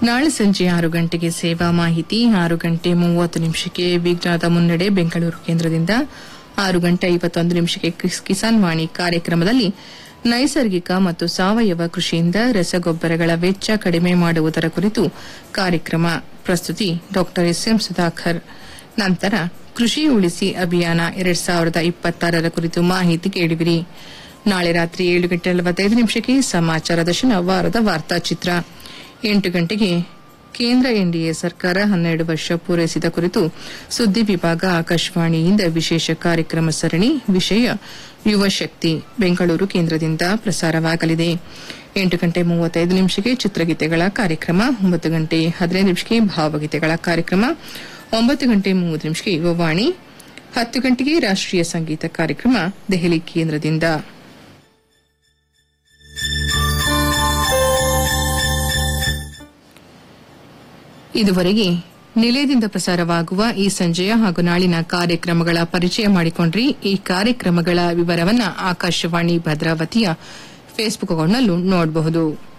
ನಾಳೆ ಸಂಜೆ ಆರು ಗಂಟೆಗೆ ಸೇವಾ ಮಾಹಿತಿ ಆರು ಗಂಟೆ ಮೂವತ್ತು ನಿಮಿಷಕ್ಕೆ ವಿಜ್ಞಾನದ ಮುನ್ನಡೆ ಬೆಂಗಳೂರು ಕೇಂದ್ರದಿಂದ ಆರು ಗಂಟೆ ಐವತ್ತೊಂದು ನಿಮಿಷಕ್ಕೆ ಕಿಸ್- ಕಿಸಾನ್ ವಾಣಿ ಕಾರ್ಯಕ್ರಮದಲ್ಲಿ ನೈಸರ್ಗಿಕ ಮತ್ತು ಸಾವಯವ ಕೃಷಿಯಿಂದ ರಸಗೊಬ್ಬರಗಳ ವೆಚ್ಚ ಕಡಿಮೆ ಮಾಡುವುದರ ಕುರಿತು ಕಾರ್ಯಕ್ರಮ ಪ್ರಸ್ತುತಿ ಡಾ ಎಸ್ಎಂ ಸುಧಾಕರ್ ನಂತರ ಕೃಷಿ ಉಳಿಸಿ ಅಭಿಯಾನ ಎರಡ್ ಸಾವಿರದ ಇಪ್ಪತ್ತಾರರ ಕುರಿತು ಮಾಹಿತಿ ಕೇಳಿವಿರಿ ನಾಳೆ ರಾತ್ರಿ ಏಳು ಗಂಟೆ ನಲವತ್ತೈದು ನಿಮಿಷಕ್ಕೆ ಸಮಾಚಾರ ದರ್ಶನ ವಾರದ ವಾರ್ತಾಚಿತ್ರ ಎಂಟು ಗಂಟೆಗೆ ಕೇಂದ್ರ ಎನ್ಡಿಎ ಸರ್ಕಾರ ಹನ್ನೆರಡು ವರ್ಷ ಪೂರೈಸಿದ ಕುರಿತು ಸುದ್ದಿ ವಿಭಾಗ ಆಕಾಶವಾಣಿಯಿಂದ ವಿಶೇಷ ಕಾರ್ಯಕ್ರಮ ಸರಣಿ ವಿಷಯ ಯುವ ಶಕ್ತಿ ಬೆಂಗಳೂರು ಕೇಂದ್ರದಿಂದ ಪ್ರಸಾರವಾಗಲಿದೆ ಎಂಟು ಗಂಟೆ ಮೂವತ್ತೈದು ನಿಮಿಷಕ್ಕೆ ಚಿತ್ರಗೀತೆಗಳ ಕಾರ್ಯಕ್ರಮ ಒಂಬತ್ತು ಗಂಟೆ ಹದಿನೈದು ನಿಮಿಷಕ್ಕೆ ಭಾವಗೀತೆಗಳ ಕಾರ್ಯಕ್ರಮ ಒಂಬತ್ತು ಗಂಟೆ ಮೂವತ್ತು ನಿಮಿಷಕ್ಕೆ ಯುವವಾಣಿ ಹತ್ತು ಗಂಟೆಗೆ ರಾಷ್ಟೀಯ ಸಂಗೀತ ಕಾರ್ಯಕ್ರಮ ದೆಹಲಿ ಕೇಂದ್ರದಿಂದ ಇದುವರೆಗೆ ನಿಲಯದಿಂದ ಪ್ರಸಾರವಾಗುವ ಈ ಸಂಜೆಯ ಹಾಗೂ ನಾಳಿನ ಕಾರ್ಯಕ್ರಮಗಳ ಪರಿಚಯ ಮಾಡಿಕೊಂಡ್ರಿ ಈ ಕಾರ್ಯಕ್ರಮಗಳ ವಿವರವನ್ನ ಆಕಾಶವಾಣಿ ಭದ್ರಾವತಿಯ ಫೇಸ್ಬುಕ್ ಅಕೌಂಟ್ನಲ್ಲೂ ನೋಡಬಹುದು